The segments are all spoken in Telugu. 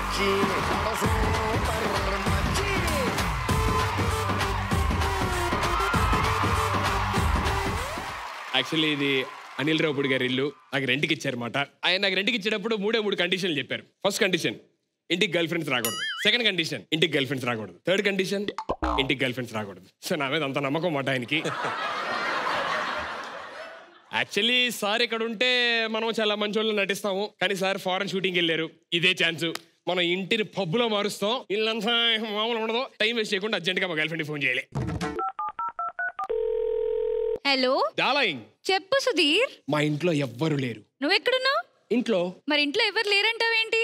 మచ్చి సూపర్ మచ్చి యాక్చువల్లీ ఇది అనిల్ రావుపూడి గారి ఇల్లు నాకు రెంట్కి ఇచ్చారన్నమాట ఆయన నాకు రెంట్కి ఇచ్చేటప్పుడు మూడే మూడు కండిషన్లు చెప్పారు ఫస్ట్ కండిషన్ ఇంటికి గర్ల్ ఫ్రెండ్స్ రాకూడదు సెకండ్ కండిషన్ ఇంటికి గర్ల్ ఫ్రెండ్స్ రాకూడదు థర్డ్ కండిషన్ ఇంటికి గర్ల్ ఫ్రెండ్స్ రాకూడదు సో నా మీద అంత నమ్మకం మాట ఆయనకి యాక్చువల్లీ సార్ ఇక్కడ ఉంటే మనం చాలా మంచి వాళ్ళు నటిస్తాము కానీ సార్ ఫారెన్ షూటింగ్ వెళ్ళారు ఇదే ఛాన్స్ మనం ఇంటిని పబ్బులో మారుస్తాం ఇల్లంతా మామూలు ఉండదు టైం వేస్ట్ చేయకుండా అర్జెంట్గా మా గర్ల్ ఫ్రెండ్ ఫోన్ చేయాలి హలో డాలాయింగ్ చెప్పు సుధీర్ మా ఇంట్లో ఎవ్వరు లేరు నువ్వెక్కడున్నావు ఇంట్లో మరి ఇంట్లో ఎవరు లేరంటావేంటి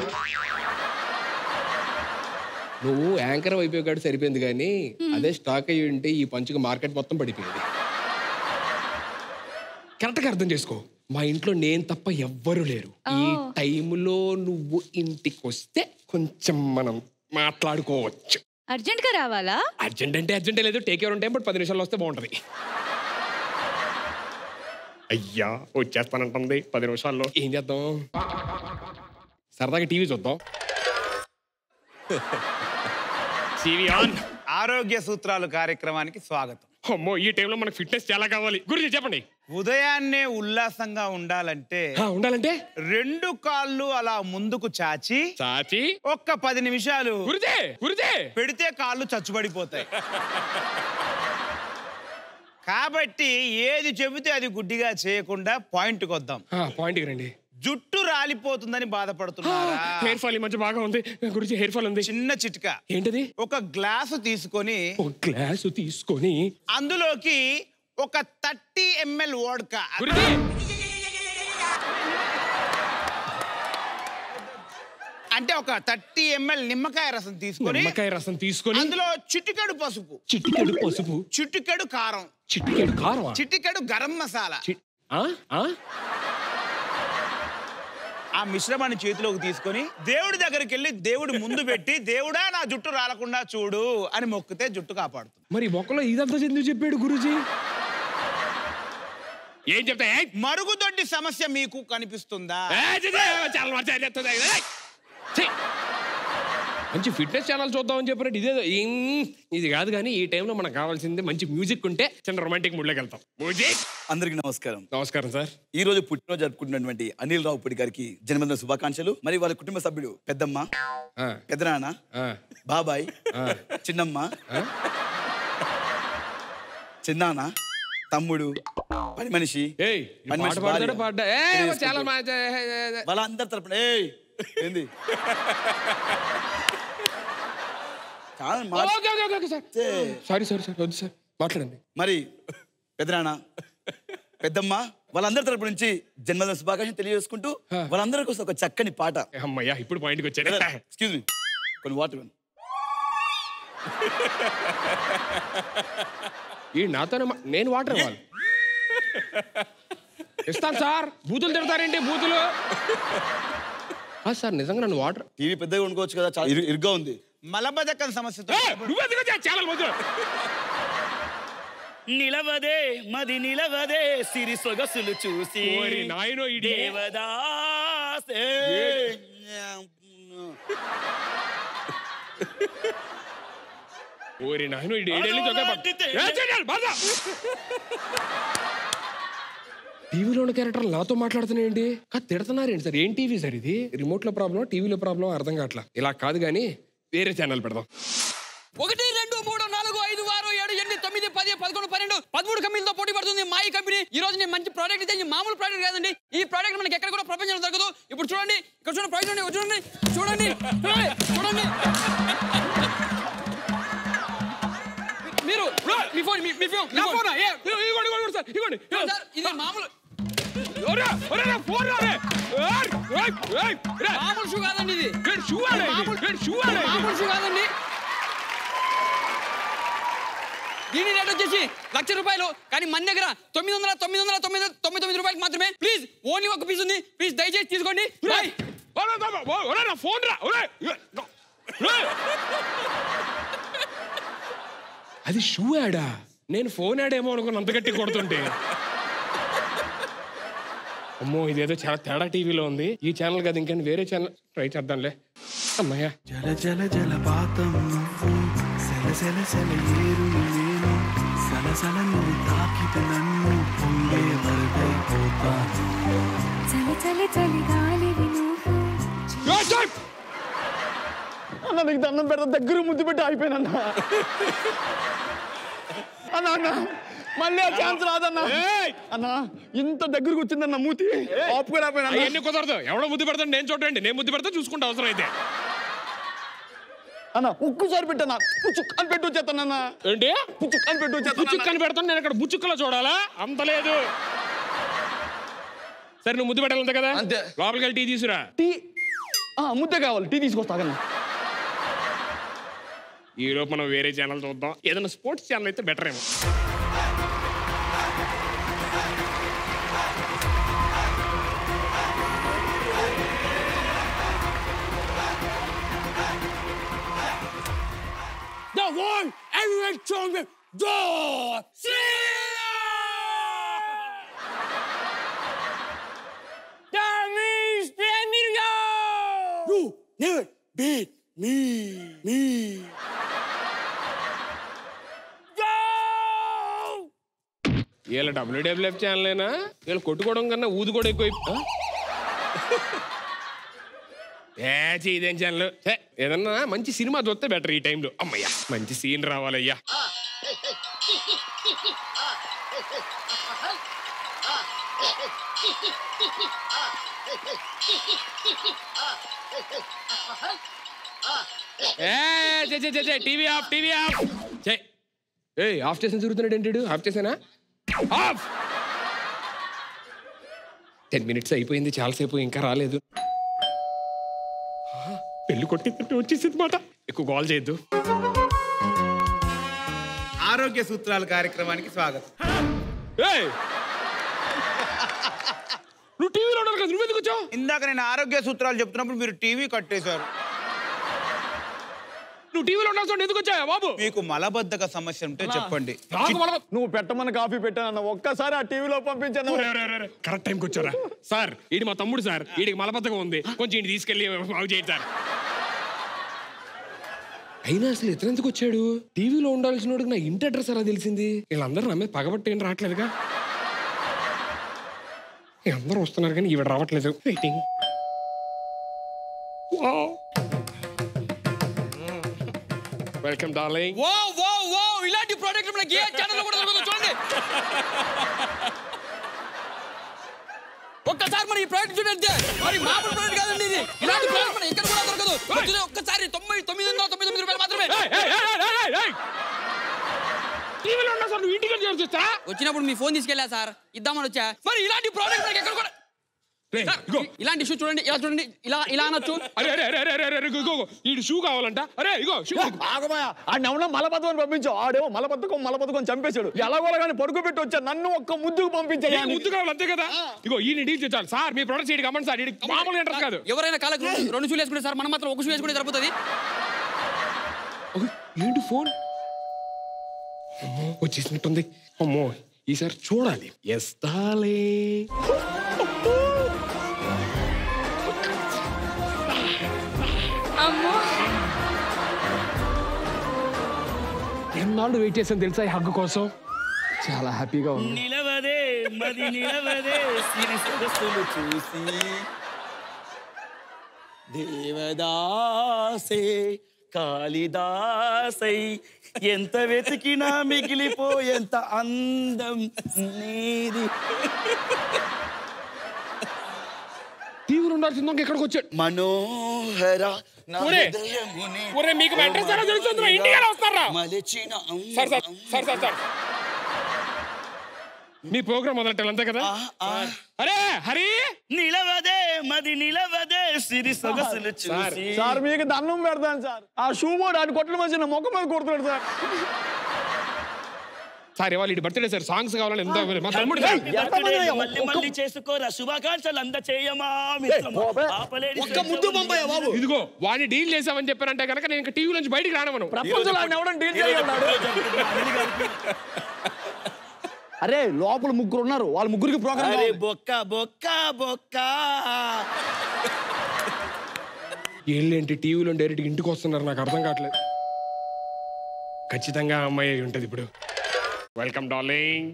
నువ్వు యాంకర్ అయిపోయాడు సరిపోయింది కానీ అదే స్టాక్ అయ్యి ఉంటే ఈ పంచుకి మార్కెట్ మొత్తం పడిపోయింది కరెక్ట్గా అర్థం చేసుకో మా ఇంట్లో నేను తప్ప ఎవ్వరు లేరు ఈ టైంలో నువ్వు ఇంటికి వస్తే కొంచెం మనం మాట్లాడుకోవచ్చు అర్జెంట్ గా రావాలా అర్జెంట్ అంటే అర్జెంట్ లేదు టేక్ ఎవర్ ఉంటాయి బట్ పది నిమిషాల్లో వస్తే బాగుంటది అయ్యా వచ్చేస్తానంటుంది పది నిమిషాల్లో ఏం చేద్దాం సరదాగా టీవీ చూద్దాం టీవీ ఆన్ ఆరోగ్య సూత్రాలు కార్యక్రమానికి స్వాగతం అమ్మో ఈ టైంలో మనకు ఫిట్నెస్ చాలా కావాలి గురించి చెప్పండి ఉదయాన్నే ఉల్లాసంగా ఉండాలంటే ఆ, ఉండాలంటే రెండు కాళ్ళు అలా ముందుకు చాచి చాచి ఒక్క పది నిమిషాలు గురుజే గురుజే పెడితే కాళ్ళు చచ్చుబడిపోతాయి కాబట్టి ఏది చెబితే అది గుడ్డిగా చేయకుండా పాయింట్కి వద్దాం పాయింట్కి రండి జుట్టు రాలిపోతుందని బాధపడుతున్నారా హెయిర్ ఫాల్ ఈ మధ్య బాగా ఉంది గురించి హెయిర్ ఫాల్ ఉంది చిన్న చిట్కా ఏంటది ఒక గ్లాసు తీసుకొని ఒక గ్లాసు తీసుకొని అందులోకి ఒక థర్టీ ఎంఎల్ ఓడ్కా గురుజీ అంటే ఒక థర్టీ ఎంఎల్ నిమ్మకాయ రసం తీసుకొని నిమ్మకాయ రసం తీసుకొని అందులో చిటికెడు పసుపు చిటికెడు పసుపు చిటికెడు కారం చిటికెడు కారం చిటికెడు గరం మసాలా ఆ ఆ మిశ్రమాన్ని చేతిలోకి తీసుకొని దేవుడి దగ్గరికి వెళ్ళి దేవుడి ముందు పెట్టి దేవుడా నా జుట్టు రాలకుండా చూడు అని మొక్కితే జుట్టు కాపాడుతుంది మరి మొక్కలో ఇదంతా ఎందుకు చెప్పాడు గురుజీ ఏం చెప్తా ఏయ్! మరుగుదొడ్డి సమస్య మీకు కనిపిస్తుందా ఏయ్, ఛీ, ఛీ, చాలా మంచి idea వస్తుంది. ఏయ్! ఛీ! మంచి ఫిట్నెస్ ఛానల్ చూద్దామని చెప్పినట్టు ఇదే ఏం, ఇది కాదు కానీ ఈ టైంలో మనకు కావాల్సింది మంచి మ్యూజిక్ ఉంటే చిన్న రొమాంటిక్ మూడ్లోకి వెళ్తాం మ్యూజిక్ అందరికీ నమస్కారం నమస్కారం సార్ ఈ రోజు పుట్టినరోజు జరుపుకుంటున్నటువంటి అనిల్ రావుపూడి గారికి జన్మదిన శుభాకాంక్షలు మరి వాళ్ళ కుటుంబ సభ్యుడు పెద్దమ్మ ఆ, పెద్దనాన్న ఆ, బాబాయ్ చిన్నమ్మ చిన్నాన్న తమ్ముడు పని మనిషి ఏయ్ ఈ పని పాట మనిషి పాడతాడు భార్య. పాడ్డా ఏ తెలియజేసుకుంటూ. చాలా మంచి వాళ్ళందరి తరపున ఏయ్ ఏంది కాదు, మా- okay okay okay, okay sir చే. సారీ సారీ సార్ వద్దు సార్ మాట్లాడండి మరి పెద్దనాన్న పెద్దమ్మ వాళ్ళందరి తరపు నుంచి జన్మదిన శుభాకాంక్షలు తెలియజేసుకుంటూ వాళ్ళందరి కోసం ఒక చక్కని పాట అమ్మయ్యా ఇప్పుడు పాయింట్కి వచ్చాడు ఎక్స్క్యూజ్ మీ కొన్ని వాటర్ ఇవ్వండి. ఈ నాతోనే మా- నేను వాటర్ ఇవ్వాలి ఇస్తాను సార్ బూతులు తిడతారేంటి బూతులు ఆ, సార్ నిజంగా నన్ను వాటర్ టీవీ పెద్దగా వండుకోవచ్చు కదా చాలా ఇరు- ఇరుగ్గా ఉంది మలబద్ధకం సమస్యతో నువ్వెందుకు చాలా మంచి నిలవదే మది నిలవదే సిరి సొగసులు చూసి ఓరి నాయనో ఇడి దేవదాసే ఓరి నాయనో ఇడి ఏడేళ్ళు చొక్కా పట్టు. ఏ, చేయాలి, బాధ. టీవీలో ఉన్న క్యారెక్టర్ నాతో మాట్లాడుతున్నాయండి కాదు తిడుతున్నారేంటి సార్ ఏం టీవీ సార్ ఇది రిమోట్ లో ప్రాబ్లం టీవీలో ప్రాబ్లం అర్థం కావట్లా ఇలా కాదు కానీ వేరే ఛానల్ పెడదాం ఒకటి రెండు మూడు నాలుగు ఐదు ఆరు ఏడు ఎనిమిది తొమ్మిది పది పదకొండు పన్నెండు పదమూడు కంపెనీలతో పోటీ పడుతుంది మా ఈ కంపెనీ ఈ రోజు నేను మంచి ప్రోడక్ట్ ఇస్తే ఇది మామూలు ప్రోడక్ట్ కాదండి ఈ ప్రోడక్ట్ మనకి ఎక్కడ కూడా ప్రపంచంలో దొరకదు ఇప్పుడు చూడండి ఇక్కడ చూడండి ప్రైస్ చూడండి చూడండి చూడండి చూడండి మీరు మీ ఫోన్ మీ- మీ ఫోన్ నా మీ ఫోన్ ఇగోండి ఇగోండి ఇగోండి సార్ ఇగోండి సార్ ఇది మామూలు ఒరే, ఒరే, నా ఫోన్ రా రే. ఏయ్, ఏయ్, ఏయ్, రే. మామూలు షూ కాదండి ఇది ఏడు షూ ఆడే ఇది. మామూలు ఏడు షూ ఆడే ఇది. మామూలు షూ కాదండి దీని రేట్ వచ్చేసి లక్ష రూపాయలు కానీ మన దగ్గర తొమ్మిది వందల తొమ్మిది వందల తొమ్మిది తొమ్మిది తొమ్మిది రూపాయలకి మాత్రమే ప్లీజ్ ఓన్లీ ఒక పీస్ ఉంది ప్లీజ్ దయచేసి తీసుకోండి బాయ్ ఒరే, బాబా, ఓ, ఒరే, నా ఫోన్ రా ఒరే, ఏ, నో. ఒరే. అది షూ యాడా నేను ఫోన్ యాడేమో అనుకుని అంత గట్టి కొడుతుంటే అమ్మో ఇదేదో చాలా తేడా టీవీలో ఉంది ఈ ఛానల్ కాదు ఇంకేం వేరే ఛానల్ ట్రై చేద్దాంలే అమ్మయ్యా జల జల జలపాతం నువ్వు సెల సెల సెల ఏరు నేను సలసల నువ్వు తాకితే నన్ను పొంగే వరదైపోతాను చలి చలి చలి గాలివి నువ్వు అన్న నీకు దండం పెడతా దగ్గర ముద్దు పెట్టి అయిపోయినా అన్న అన్న మళ్ళీ ఆ ఛాన్స్ రాదన్న అన్న ఇంత దగ్గరకు వచ్చిందన్న మూతి ఆపుకోలేకపోయినా అన్న. అవన్నీ కుదరదు ఎవడో ముద్దు పెడతాడు నేను చూడండి నేను ముద్దు పెడతా చూసుకుంటా అవసరం అయితే అన్న ఒక్కసారి పెట్టన్నా పుచ్చుక్ అని పెట్టి వచ్చేస్తానన్న ఏంటి పుచ్చుక్ అని పెట్టి వచ్చేస్తాను బుచ్చుక్కని పెడతాను నేను ఇక్కడ బుచ్చుక్కలో చూడాలా అంత లేదు సరే నువ్వు ముద్దు పెట్టాలంతే కదా అంతే. లోపలికి వెళ్ళి టీ తీసురా టీ ఆ, ముద్దే కావాలి టీ తీసుకొస్తాగన్న ఈ లోపు మనం వేరే ఛానల్ చూద్దాం ఏదైనా స్పోర్ట్స్ ఛానల్ అయితే బెటర్ ఏమో The one everyone stronger. The That means Premier! You never beat me, me. వీళ్ళ డబ్ల్యూడబ్ల్యూఎఫ్ ఛానలేనా వీళ్ళు కొట్టుకోవడం కన్నా ఊదు కూడా ఎక్కువ ఏ ఇదేం ఛానల్ ఛే, ఏదన్నా మంచి సినిమా చూస్తే బెటర్ ఈ టైంలో అమ్మయ్యా మంచి సీన్ రావాలయ్యా ఏ చే చే, చే చే టీవీ ఆఫ్ టీవీ ఆఫ్ చే ఏయ్ ఆఫ్ చేసిన తిరుగుతున్నాడు ఏంటి ఆఫ్ చేసానా ఆఫ్ టెన్ మినిట్స్ అయిపోయింది చాలాసేపు ఇంకా రాలేదు ఆ, పెళ్లి కొట్టి వచ్చేసింది మాట ఎక్కువ కాల్ చేయొద్దు ఆరోగ్య సూత్రాల కార్యక్రమానికి స్వాగతం ఏయ్! నువ్వు టీవీలో ఉన్నారు కదా నువ్వెందుకు వచ్చావు ఇందాక నేను ఆరోగ్య సూత్రాలు చెప్తున్నప్పుడు మీరు టీవీ కట్టేశారు నువ్వు టీవీలో ఉండాల్సి ఎందుకు వచ్చావా బాబు మీకు మలబద్ధక సమస్య ఉంటే చెప్పండి నాకు మళ్ళా నువ్వు పెట్టమని కాఫీ పెట్టానన్న ఒక్కసారి ఆ టీవీలో పంపించాను కరెక్ట్ టైంకి వచ్చారా సార్ ఈడి మా తమ్ముడు సార్ వీడికి మలబద్ధకం ఉంది కొంచెం ఇంటి తీసుకెళ్ళి బాగు చేయండి సార్ అయినా అసలు ఇతను ఎందుకు వచ్చాడు టీవీలో ఉండాల్సిన వాడికి నా ఇంటి అడ్రస్ ఎలా తెలిసింది వీళ్ళందరూ నా మీద పగబట్టి ఏం రావట్లేదుగా అందరూ వస్తున్నారు కానీ ఈవిడ రావట్లేదు వెయిటింగ్ వెల్కమ్ డార్లింగ్ వో వో వో ఇలాంటి ప్రోడక్ట్ మనకి ఏ ఛానల్ కూడా దొరకదు చూడండి ఒక్కసారి మన ఈ ప్రోడక్ట్ చూడండి మరి మామూలు ప్రోడక్ట్ కాదండి ఇది ఇలాంటి ప్రోడక్ట్ మన ఎక్కడ కూడా దొరకదు చూడండి, ఒక్కసారి తొంభై తొమ్మిది వందల తొమ్మిది తొమ్మిది రూపాయలు మాత్రమే టీవీలో ఉన్నా సార్ నువ్వు ఇంటికి వచ్చి చూస్తా వచ్చినప్పుడు మీ ఫోన్ తీసుకెళ్ళా సార్ ఇద్దామని వచ్చా మరి ఇలాంటి ప్రోడక్ట్ మనకి ఎక్కడ కూడా సార్, ఇలాంటి షూ చూడండి ఇలా చూడండి ఇలా ఇలా అనొచ్చు అరే అరే అరే అరే అరే అరే ఇగో ఇగో ఈ షూ కావాలంట అరే ఇగో షూ ఆగమాయా ఆడిని ఎవరన్నా మలబద్ధకం పంపించావు ఆడేమో మలబద్ధకం మలబద్ధకం చంపేశాడు ఎలాగోలా కానీ పడుకోబెట్టి వచ్చా నన్ను ఒక్క ముద్దుకు పంపించాడు నీకు ముద్దు కావాలి అంతే కదా ఇగో ఈ డీల్ చేయాలి సార్ మీ ప్రొడక్ట్స్ ఇడికి అమ్మండి సార్ ఇడికి మామూలు ఇంట్రెస్ట్ కాదు ఎవరైనా కాలకు రెండు షూలు వేసుకుంటే సార్ మనం మాత్రం ఒక షూ వేసుకుంటే సరిపోతుంది ఓయ్, ఏంటి ఫోన్ అమ్మో వచ్చేసినట్టుంది అమ్మో ఈసారి చూడాలి ఎస్ డాలే అమ్మో ఎన్నాళ్ళు వెయిట్ చేసాను తెలుసా ఈ హగ్గు కోసం చాలా హ్యాపీగా ఉంది నిలవదే మది నిలవదే సిరి సొగసులు చూసి దేవదాసే కాళిదాసై ఎంత వెతికినా మిగిలిపోయేంత అందం నీది టీవీలో ఉండాల్సిందో ఇక్కడికి వచ్చాడు మనోహర నా ఒరే, హృదయముని ఒరే మీకు మా అడ్రస్ ఎలా తెలుస్తుంది ఇంటికి ఎలా వస్తారా మలచిన sir sir sir sir sir మీ ప్రోగ్రామ్ మొదలెట్టాలి అంతే కదా అరే హరి నిలవదే మది నిలవదే సిరి సొగసులు చూసి సార్ మీకు దండం పెడతాను సార్ ఆ షూ బోర్డు ఆడి కొట్టిన మనిషి నా ముఖం మీద కొడుతున్నాడు సార్ సార్ ఇవాళ ఇటు బర్త్డే సార్ సాంగ్స్ కావాలని ఎంత మా తమ్ముడు సార్ బర్త్డే మళ్ళీ మళ్ళీ చేసుకోరా శుభాకాంక్షలు అంద చేయమా మిత్రమా ఆపలేని ఒక్క ముద్దు పంపయ్యా బాబు ఇదిగో వాడిని డీల్ చేసామని చెప్పారంటే కనుక నేను ఇంకా టీవీ నుంచి బయటికి రానవను ప్రపంచంలో ఆయన ఎవడం డీల్ చేయగలడు అరే లోపల ముగ్గురు ఉన్నారు వాళ్ళ ముగ్గురికి అరే ప్రోగ్రామ్ బొక్క బొక్క బొక్క ఏంటి టీవీలో డైరెక్ట్ ఇంటికి వస్తున్నారు నాకు అర్థం కావట్లేదు ఖచ్చితంగా ఆ అమ్మాయి అయి ఉంటది ఇప్పుడు welcome darling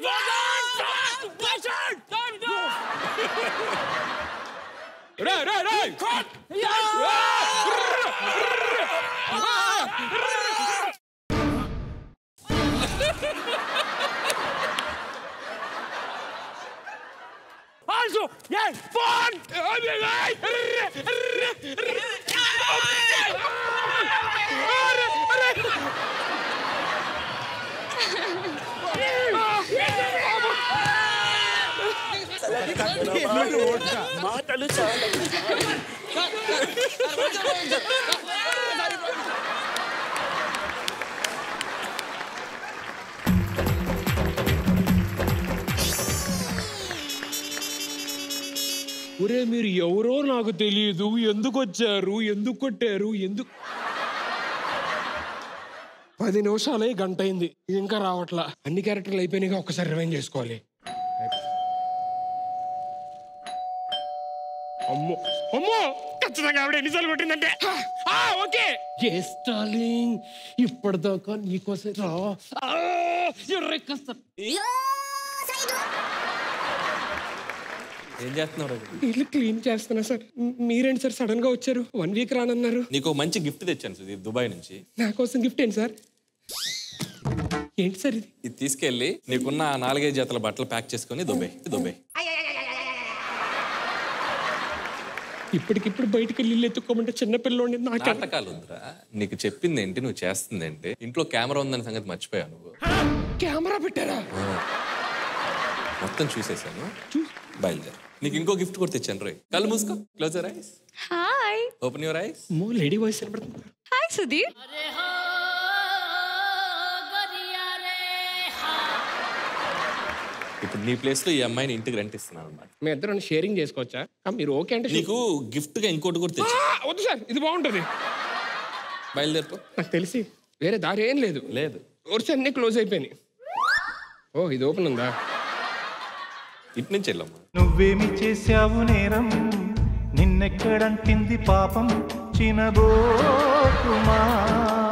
Also, yes, fun! మాటలు చాలా ఒరే మీరు ఎవరో నాకు తెలియదు ఎందుకు వచ్చారు ఎందుకు కొట్టారు ఎందుకు పది నిమిషాలే గంట అయింది ఇది ఇంకా రావట్లా అన్ని క్యారెక్టర్లు అయిపోయినాయి ఒక్కసారి రివైన్ చేసుకోవాలి అమ్మో అమ్మో ఖచ్చితంగా ఆవిడ ఎన్నిసార్లు కొట్టిందంటే ఆ, ఓకే ఎస్ డార్లింగ్ ఇప్పటిదాకా నీకోసం రా ఆ, ఎర్రెక్కస్తా. ఏం చేస్తున్నావు రఘు? ఇల్లు క్లీన్ చేస్తున్నా సార్ మ్- మీరేంటి సార్ సడన్ గా వచ్చారు వన్ వీక్ రానన్నారు నీకు ఒక మంచి గిఫ్ట్ తెచ్చాను సుధీర్ దుబాయ్ నుంచి నా కోసం గిఫ్ట్ ఏంటి సార్ ఏంటి సార్ ఇది ఇది తీసుకెళ్ళి నీకున్న ఆ నాలుగైదు జతల బట్టలు ప్యాక్ చేసుకొని దుబాయ్ దుబాయ్ ఇప్పటికిప్పుడు బయటికి వెళ్ళి ఇల్లు ఎత్తుక్కోమంటే చిన్నపిల్లోని నాకు నాటకాలు వద్దురా నీకు చెప్పింది ఏంటి నువ్వు చేస్తుంది ఏంటి ఇంట్లో కెమెరా ఉందని సంగతి మర్చిపోయావు నువ్వు కెమెరా పెట్టారా ఆ. మొత్తం చూసేసాను బయలుదేరు నీకు ఇంకో గిఫ్ట్ కూడా తెచ్చాను రోయ్ కళ్ళు మూసుకో close your eyes hi open your eyes మో లేడీ వాయిస్ వినపడుతుంది హాయ్ సుధీర్ ఇప్పుడు నీ ప్లేస్ లో ఈ అమ్మాయిని ఇంటికి రెంట్ ఇస్తున్నాను అనమాట మీ ఇద్దరు షేరింగ్ చేసుకోవచ్చా ఆ, మీరు ఓకే అంటే నీకు గిఫ్ట్ గా ఇంకోటి కూడా తెచ్చు ఆ, వద్దు సార్ ఇది బాగుంటది బయలుదేరుకో నాకు తెలిసి వేరే దారి ఏం లేదు లేదు డోర్స్ అన్ని క్లోజ్ అయిపోయినాయి ఓ ఇది ఓపెన్ ఉందా ఇటు నుంచి వెళ్ళమ్మా నువ్వేమి చేశావు నేరం నిన్నెక్కడంటింది పాపం చినబోకుమా